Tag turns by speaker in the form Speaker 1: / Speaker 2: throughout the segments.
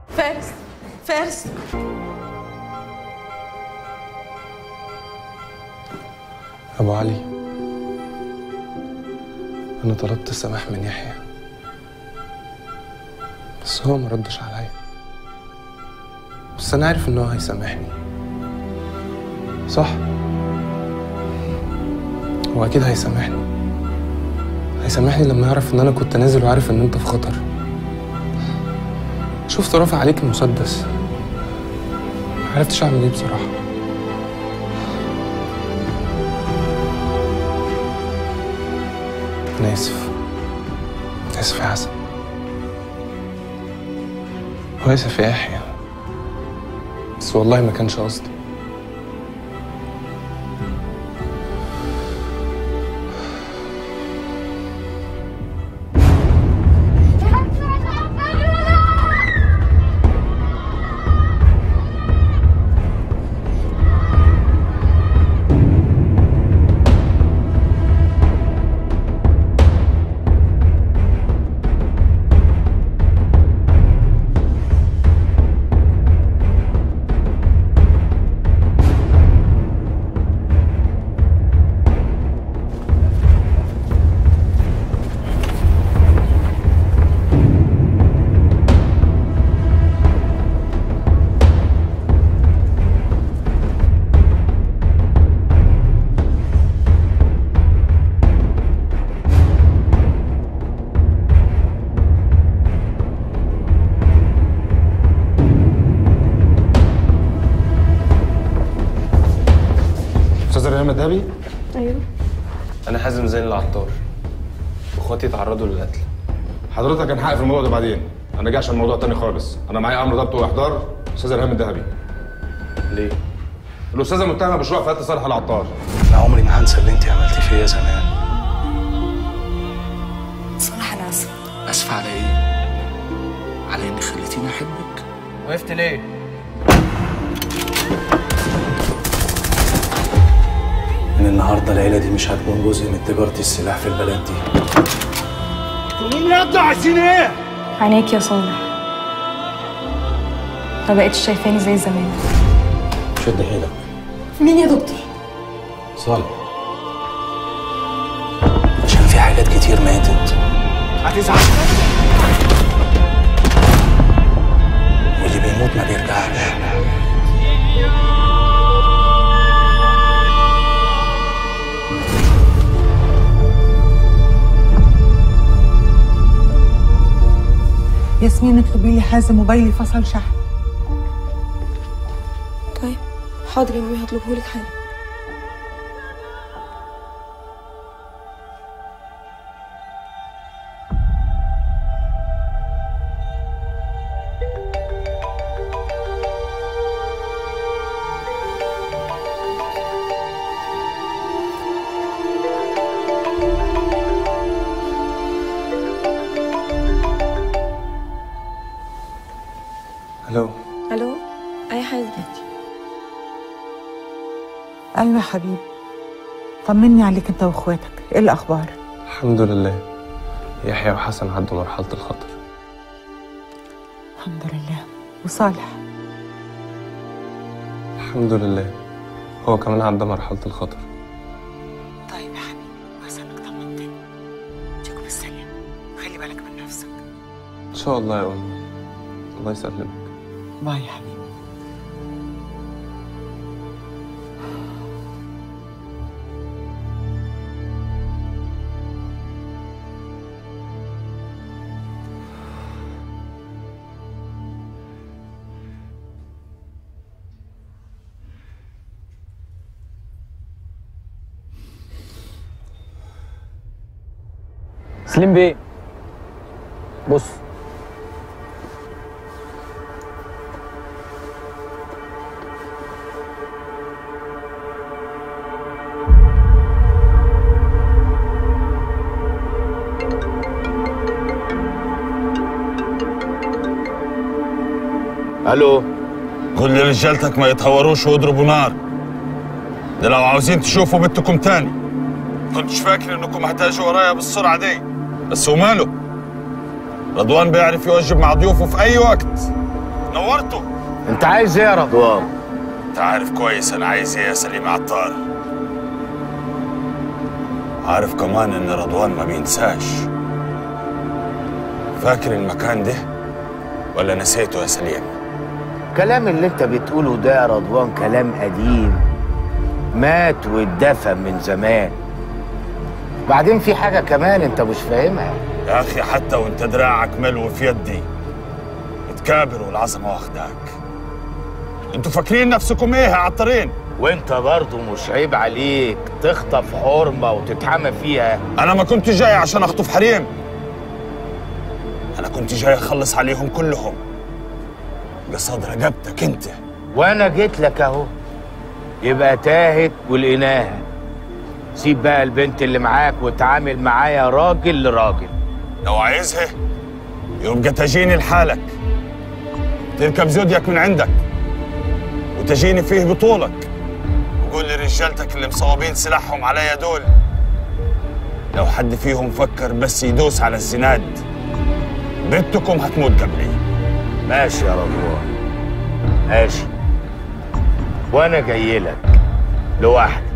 Speaker 1: فارس فارس
Speaker 2: أبو علي أنا طلبت السماح من يحيى بس هو ما ردش عليا بس أنا عارف إن هو هيسامحني صح هو أكيد هيسامحني هيسامحني لما يعرف إن أنا كنت نازل وعارف إن أنت في خطر شفت رافع عليك المسدس معرفتش أعمل إيه بصراحة أنا آسف آسف يا حسن وآسف يا يحيى بس والله ما كانش قصدي
Speaker 3: استاذ ريان الدهبي
Speaker 1: ايوه
Speaker 2: أنا حازم زين العطار وإخواتي تعرضوا للقتل
Speaker 3: حضرتك هنحقق في الموضوع ده بعدين انا جاي عشان موضوع تاني خالص انا معايا امر ضبط واحضار استاذ ريان الدهبي
Speaker 2: ليه؟
Speaker 3: الاستاذه متهمه بشروع في قتل صالح العطار
Speaker 4: انا عمري ما هنسى اللي انت عملتيه فيا زمان
Speaker 5: صالح انا اسفه
Speaker 4: اسف على ايه على اني خليتيني احبك
Speaker 2: وقفت ليه؟
Speaker 4: من النهارده العيله دي مش هتكون جزء من تجاره السلاح في البلد دي
Speaker 5: عينيك يا صالح ما بقتش شايفاني زي زمان
Speaker 4: شد حيلك
Speaker 1: مين يا دكتور
Speaker 4: صالح عشان في حاجات كتير ماتت هتزعل واللي بيموت ما بيرجعش
Speaker 6: ياسمين اطلبي لي حازم موبايلي فصل شحن
Speaker 5: طيب حاضر يا مامي هطلبهولك حالا
Speaker 2: ألو
Speaker 5: الو اي حازم
Speaker 6: ايوه يا حبيبي طمني عليك انت واخواتك ايه الاخبار
Speaker 2: الحمد لله يحيى وحسن عدوا مرحلة الخطر
Speaker 6: الحمد لله وصالح
Speaker 2: الحمد لله هو كمان عدى مرحلة الخطر
Speaker 6: طيب يا حبيبي كويس انك طمنتني تيجوا بالسلامه خلي بالك من نفسك
Speaker 2: إن شاء الله يا أمي الله يسلمك
Speaker 6: باي يا حبيبي
Speaker 7: سليم بيه بص
Speaker 8: الو قول لرجالتك ما يتهوروش ويضربوا نار ده لو عاوزين تشوفوا بنتكم تاني كنتش فاكر انكم هتاجوا ورايا بالسرعه دي بس وماله رضوان بيعرف يوجب مع ضيوفه في اي وقت نورته
Speaker 9: انت عايز ايه يا رضوان
Speaker 8: انت عارف كويس انا عايز ايه يا سليم عطار عارف كمان ان رضوان ما بينساش فاكر المكان ده ولا نسيته يا سليم
Speaker 9: الكلام اللي انت بتقوله ده يا رضوان كلام قديم مات واتدفن من زمان بعدين في حاجة كمان انت مش فاهمها
Speaker 8: يا اخي حتى وانت دراعك ملو في يدي بتكابر والعظمه واخداك انتوا فاكرين نفسكم ايه يا عطارين
Speaker 9: وانت برضه مش عيب عليك تخطف حرمة وتتحمى فيها
Speaker 8: انا ما كنت جاي عشان اخطف حريم انا كنت جاي اخلص عليهم كلهم قصاد رقبتك انت
Speaker 9: وانا جيت لك اهو يبقى تاهت ولقيناها سيب بقى البنت اللي معاك وتعامل معايا راجل لراجل
Speaker 8: لو عايزها يبقى تجيني لحالك تركب زودياك من عندك وتجيني فيه بطولك وقول لرجالتك اللي مصوبين سلاحهم عليا دول لو حد فيهم فكر بس يدوس على الزناد بنتكم هتموت قبلي
Speaker 9: ماشي يا رضوان ماشي وانا جاي لك لوحدي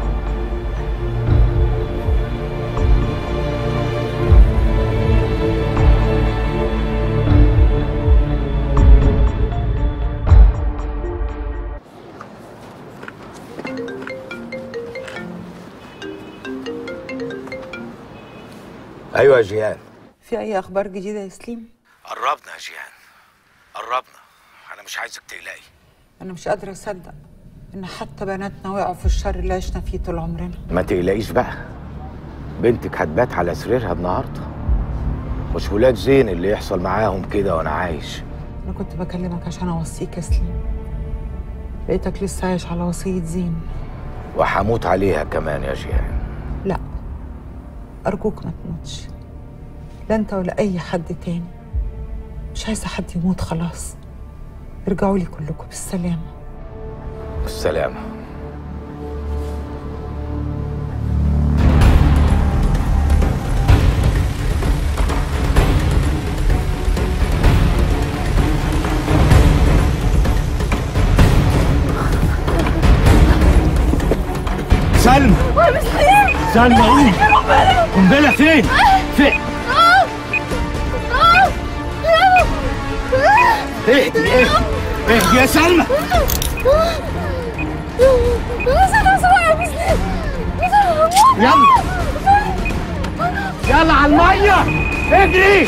Speaker 9: ايوه يا جيهان
Speaker 6: في اي اخبار جديده يا سليم
Speaker 9: قربنا يا جيهان قربنا انا مش عايزك تقلقي
Speaker 6: انا مش قادره اصدق ان حتى بناتنا وقعوا في الشر اللي عشنا فيه طول عمرنا
Speaker 9: ما تقلقيش بقى بنتك هتبات على سريرها النهارده مش ولاد زين اللي يحصل معاهم كده وانا عايش
Speaker 6: انا كنت بكلمك عشان اوصيك يا سليم لقيتك لسه عايش على وصيه زين
Speaker 9: وحموت عليها كمان يا جيهان
Speaker 6: لا ارجوك ما تموتش لا انت ولا اي حد تاني مش عايزه حد يموت خلاص ارجعوا لي كلكم بالسلامه
Speaker 9: بالسلامه
Speaker 10: سلمى سلمى قومي قنبله فين؟ فين؟ اهدي اهدي اهدي يا سلمى يلا يلا على الميه اجري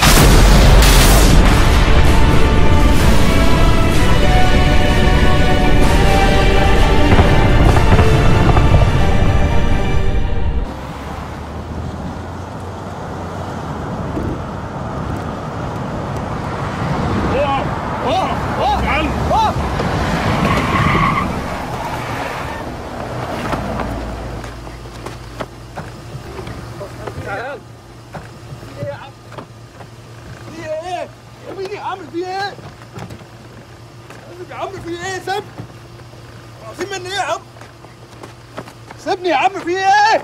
Speaker 11: مين يا عم في ايه؟ يا عم في ايه؟ سيبني عايزين مني ايه يا عم؟ سيبني يا عم في ايه؟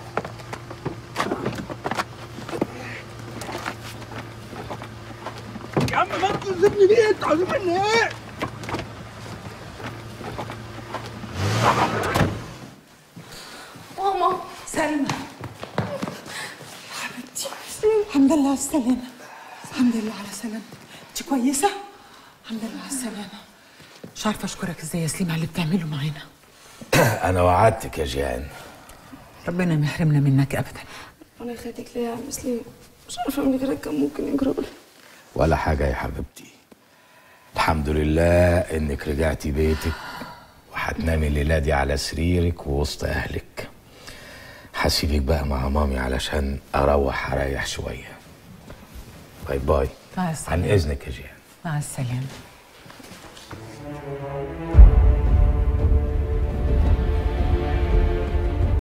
Speaker 11: يا عم ما انتوا سيبني ليه؟ انتوا عايزين مني ايه؟
Speaker 1: ماما
Speaker 6: سلمى حبيبتي الحمد لله على السلامة الحمد لله على سلامتك انت كويسة؟ الحمد لله على السلامة مش عارفة اشكرك ازاي يا سليم على اللي بتعمله معانا
Speaker 9: انا وعدتك يا جيهان
Speaker 6: ربنا ما يحرمنا منك ابدا
Speaker 5: وانا خدك ليه يا عم سليم مش عارفه من غيرك كان ممكن يجرى لي
Speaker 9: ولا حاجه يا حبيبتي الحمد لله انك رجعتي بيتك وهتنامي الليله دي على سريرك ووسط اهلك هسيبك بقى مع مامي علشان اروح اريح شويه باي باي
Speaker 6: مع
Speaker 9: عن
Speaker 6: السلامة
Speaker 9: اذنك يا جيهان
Speaker 6: مع السلامة